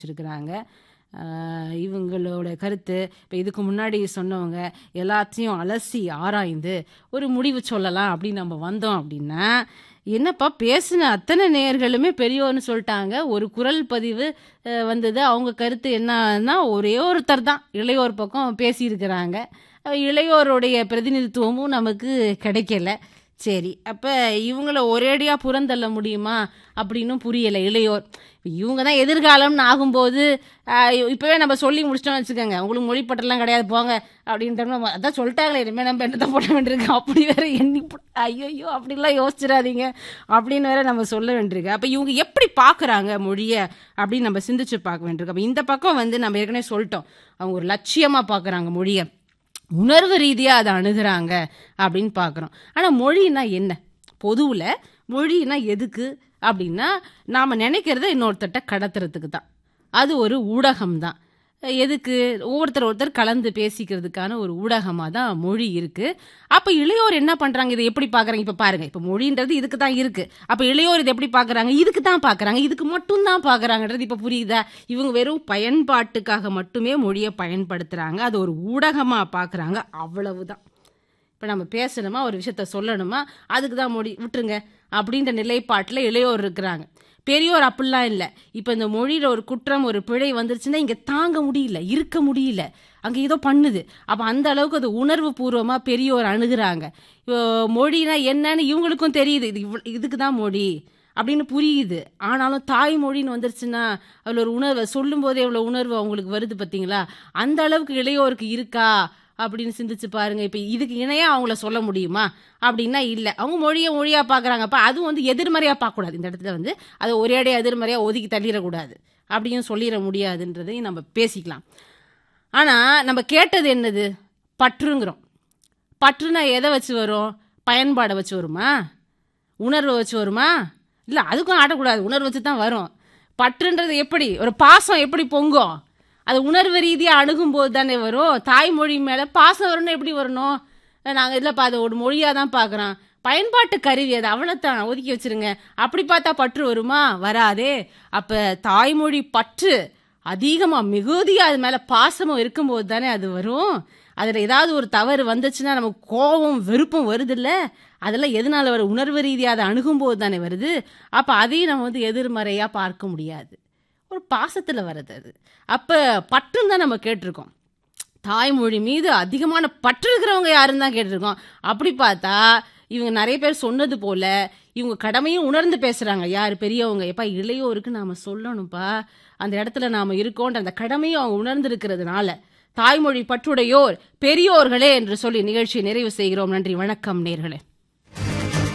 வச்சிருக்கிறாங்க. அ இவங்களோட கருத்து, இப்ப இதுக்கு முன்னாடி சொன்னவங்க எல்லாத்தையும் அலசி ஆராய்ந்து ஒரு முடிவு சொல்லலாம் அப்படின்னு நம்ம வந்தோம் அப்படின்னா, என்னப்பா பேசின அத்தனை நேயர்களுமே பெரியோர்ன்னு சொல்ட்டாங்க. ஒரு குரல் பதிவு அ வந்தது. அவங்க கருத்து என்னன்னா, ஒரே ஒருத்தர் தான் இளையோர் பக்கம் பேசியிருக்கிறாங்க. அ இளையோருடைய பிரதிநிதித்துவமும் நமக்கு கிடைக்கல. சரி, அப்ப இவங்கள ஒரேடியா புறந்தள்ள முடியுமா? அப்படின்னும் புரியல இளையோர். இவங்க தான் எதிர்காலம்னு ஆகும்போது, அ இப்பவே நம்ம சொல்லி முடிச்சிட்டோம்னு வச்சுக்கோங்க. உங்களுக்கு மொழி பற்றெல்லாம் கிடையாது போங்க அப்படின்ட்டோம்னா, அதான் சொல்ட்டாங்களே இனிமே நம்ம என்னத்த போட வேண்டியிருக்கு. அப்படி வேற எண்ணி போட் ஐயய்யோ! அப்படிலாம் யோசிச்சிராதீங்க. அப்படின்னு வேற நம்ம சொல்ல வேண்டியிருக்கு. அப்ப இவங்க எப்படி பார்க்குறாங்க மொழிய அப்படின்னு நம்ம சிந்திச்சு பார்க்க வேண்டியிருக்கு. அப்ப இந்த பக்கம் வந்து நம்ம ஏற்கனவே சொல்ட்டோம். அவங்க ஒரு லட்சியமா பார்க்குறாங்க மொழிய. உணர்வு ரீதியா அத அணுகுறாங்க அப்படின்னு பார்க்குறோம். ஆனா மொழின்னா என்ன? பொதுவுல மொழின்னா எதுக்கு? அப்படின்னா, நாம நினைக்கிறத இன்னொருத்தர்ட்ட கடத்துறதுக்கு தான். அது ஒரு ஊடகம் தான். எதுக்கு? ஒவ்வொருத்தர் ஒருத்தர் கலந்து பேசிக்கிறதுக்கான ஒரு ஊடகமா தான் மொழி இருக்கு. அப்ப இளையோர் என்ன பண்றாங்க? இத எப்படி பார்க்குறாங்க? இப்ப பாருங்க. இப்ப மொழின்றது இதுக்கு தான் இருக்கு. அப்ப இளையோர் இத எப்படி பார்க்குறாங்க? இதுக்கு தான் பார்க்குறாங்க. இதுக்கு மட்டும் தான் பார்க்குறாங்கன்றது இப்ப புரியுதா? இவங்க வெறும் பயன்பாட்டுக்காக மட்டுமே மொழிய பயன்படுத்துறாங்க. அது ஒரு ஊடகமா பார்க்குறாங்க. அவ்வளவுதான். இப்ப நம்ம பேசணுமா, ஒரு விஷயத்த சொல்லணுமா, அதுக்கு தான் மொழி விட்டுருங்க அப்படின்ற நிலைப்பாட்டுல இளையோர் இருக்கிறாங்க. பெரியோர் அப்படிலாம் இல்ல. இப்ப இந்த மொழியில ஒரு குற்றம், ஒரு பிழை வந்துருச்சுன்னா, இங்க தாங்க முடியல, இருக்க முடியல. அங்க ஏதோ பண்ணுது. அப்ப அந்த அளவுக்கு அது உணர்வு பூர்வமா பெரியோர் அணுகுறாங்க. இப்போ மொழினா என்னன்னு இவங்களுக்கும் தெரியுது. இது இவ் இதுக்கு தான் மொழி அப்படின்னு புரியுது. ஆனாலும் தாய்மொழின்னு வந்துருச்சுன்னா, அதுல ஒரு உணர்வு சொல்லும்போதே எவ்வளோ உணர்வு அவங்களுக்கு வருது பார்த்தீங்களா? அந்த அளவுக்கு இளையோருக்கு இருக்கா? அப்படின்னு சிந்திச்சு பாருங்க. இப்ப இதுக்கு இணையா அவங்கள சொல்ல முடியுமா? அப்படின்னா இல்ல. அவங்க மொழிய மொழியா பார்க்குறாங்க. அப்ப அதுவும் வந்து எதிர்மறையா பார்க்கக்கூடாது. இந்த இடத்துல வந்து அத ஒரேடியா எதிர்மறையா ஒதுக்கி தள்ளிறக்கூடாது. அப்படியும் சொல்லிற முடியாதுன்றதையும் நம்ம பேசிக்கலாம். ஆனா, நம்ம கேட்டது என்னது? பற்றுங்கிறோம். பற்றுனா எத வச்சு வரும்? பயன்பாட வச்சு வருமா? உணர்வ வச்சு வருமா? இல்ல அதுக்கும் ஆட்டக்கூடாது. உணர்வு வச்சு தான் வரும். பற்றுன்றது எப்படி? ஒரு பாசம் எப்படி பொங்கும்? அது உணர்வு ரீதியா அணுகும்போது தானே வரும். தாய்மொழி மேல பாசம் வரணும்னா எப்படி வரணும்? நாங்க இல்லப்பா அத ஒரு மொழியா தான் பார்க்குறோம். பயன்பாட்டு கருவி அது. அவ்வளோதான். ஒதுக்கி வச்சுருங்க. அப்படி பார்த்தா பற்று வருமா? வராதே. அப்ப தாய்மொழி பற்று அதிகமா மிகுதியா அது மேல பாசமும் இருக்கும்போது தானே அது வரும். அதுல ஏதாவது ஒரு தவறு வந்துச்சுன்னா, நமக்கு கோவம், வெறுப்பும் வருதுல்ல? அதெல்லாம் எதனால வரும்? உணர்வு ரீதியா அத அணுகும்போது தானே வருது. அப்ப அதையும் நம்ம வந்து எதிர்மறையா பார்க்க முடியாது. ஒரு பாசத்துல வர்றது அது. அப்ப பற்றுன்னு தான் நம்ம கேட்டிருக்கோம். தாய்மொழி மீது அதிகமான பற்று இருக்கிறவங்க யாருன்னு தான் கேட்டிருக்கோம். அப்படி பார்த்தா, இவங்க நெறைய பேர் சொன்னது போல, இவங்க கடமையும் உணர்ந்து பேசுறாங்க. யாரு? பெரியவங்க. எப்பா இளையோருக்கு நாம சொல்லணும்ப்பா. அந்த இடத்துல நாம இருக்கோன்ற அந்த கடமையும் அவங்க உணர்ந்திருக்கிறதுனால, தாய்மொழி பற்றுடையோர் பெரியோர்களே என்று சொல்லி நிகழ்ச்சியை நிறைவு செய்கிறோம். நன்றி. வணக்கம் நேயர்களே.